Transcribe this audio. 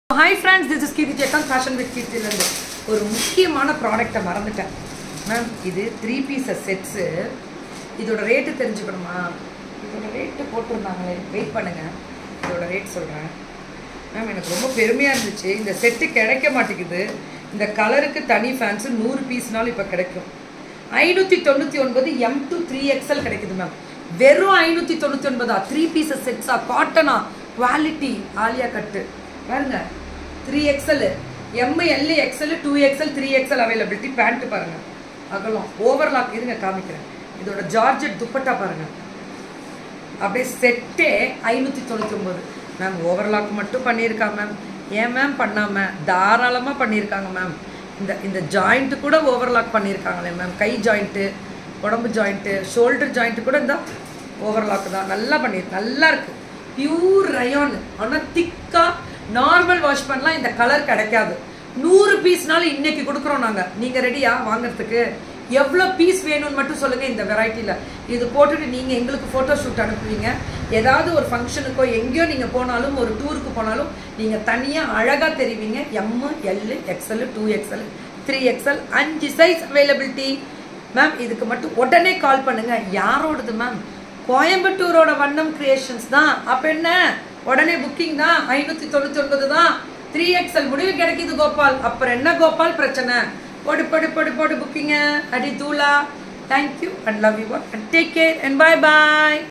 hi friends this is Keerthi ஜெக்கான் fashion with கீர்த்திலேருந்து ஒரு முக்கியமான ப்ராடக்ட்டை மறந்துட்டேன் மேம் இது த்ரீ பீசஸ் செட்ஸு இதோட ரேட்டு தெரிஞ்சுக்கணுமா இதோட ரேட்டு போட்டிருந்தாங்களே வெயிட் பண்ணுங்க இதோட ரேட் சொல்கிறேன் மேம் எனக்கு ரொம்ப பெருமையாக இருந்துச்சு இந்த செட்டு கிடைக்க மாட்டேங்குது இந்த கலருக்கு தனி ஃபேன்ஸு நூறு பீஸ்னாலும் இப்போ கிடைக்கும் ஐநூற்றி தொண்ணூற்றி ஒன்பது எம் டூ த்ரீ எக்ஸல் கிடைக்குது மேம் வெறும் ஐநூற்றி தொண்ணூற்றி ஒன்பதா த்ரீ பீசஸ் செட்ஸா காட்டனா குவாலிட்டி ஆலியா கட்டு பாருங்க three XL M L XL two XL three XL availability pant பாருங்க அகலம் ஓவர்லாக் இருங்க காமிக்கிறேன் இதோட ஜார்ஜெட் துப்பட்டா பாருங்க அப்படியே செட்டே ஐநூற்றி தொண்ணூற்றி ஒம்பது மேம் ஓவர்லாக் மட்டும் பண்ணியிருக்கா மேம் ஏன் மேம் பண்ணாமல் தாராளமாக பண்ணியிருக்காங்க மேம் இந்த இந்த ஜாயிண்ட்டு கூட ஓவர்லாக் பண்ணியிருக்காங்களே மேம் கை ஜாயிண்ட்டு உடம்பு ஜாயிண்ட்டு ஷோல்டர் ஜாயிண்ட்டு கூட இந்த ஓவர்லாக் தான் நல்லா பண்ணியிருக்கு நல்லா இருக்கு பியூர் ரயான் ஆனால் திக்காக நார்மல் வாஷ் பண்ணலாம் இந்த கலர் கிடைக்காது நூறு பீஸ்னாலும் இன்னைக்கு கொடுக்குறோம் நாங்கள் நீங்கள் ரெடியா வாங்குறதுக்கு எவ்வளோ பீஸ் வேணும்னு மட்டும் சொல்லுங்கள் இந்த வெரைட்டியில் இது போட்டுட்டு நீங்கள் எங்களுக்கு ஃபோட்டோ ஷூட் அனுப்புவீங்க ஏதாவது ஒரு ஃபங்க்ஷனுக்கோ எங்கேயோ நீங்கள் போனாலும் ஒரு டூருக்கு போனாலும் நீங்கள் தனியாக அழகாக தெரிவிங்க M L XL two XL three XL அஞ்சு சைஸ் அவைலபிலிட்டி மேம் இதுக்கு மட்டும் உடனே கால் பண்ணுங்கள் யாரோடது மேம் கோயம்புத்தூரோட வண்ணம் கிரியேஷன்ஸ் தான் அப்போ என்ன உடனே புக்கிங் தான் ஐநூற்றி தொண்ணூற்றி ஒன்பது தான் த்ரீ எக்ஸ்எல் முடிவு கிடைக்குது கோபால் அப்புறம் என்ன கோபால் பிரச்சனை போடு போடு போடு போடு புக்கிங்க அடி தூளா thank you and love you and take care and bye bye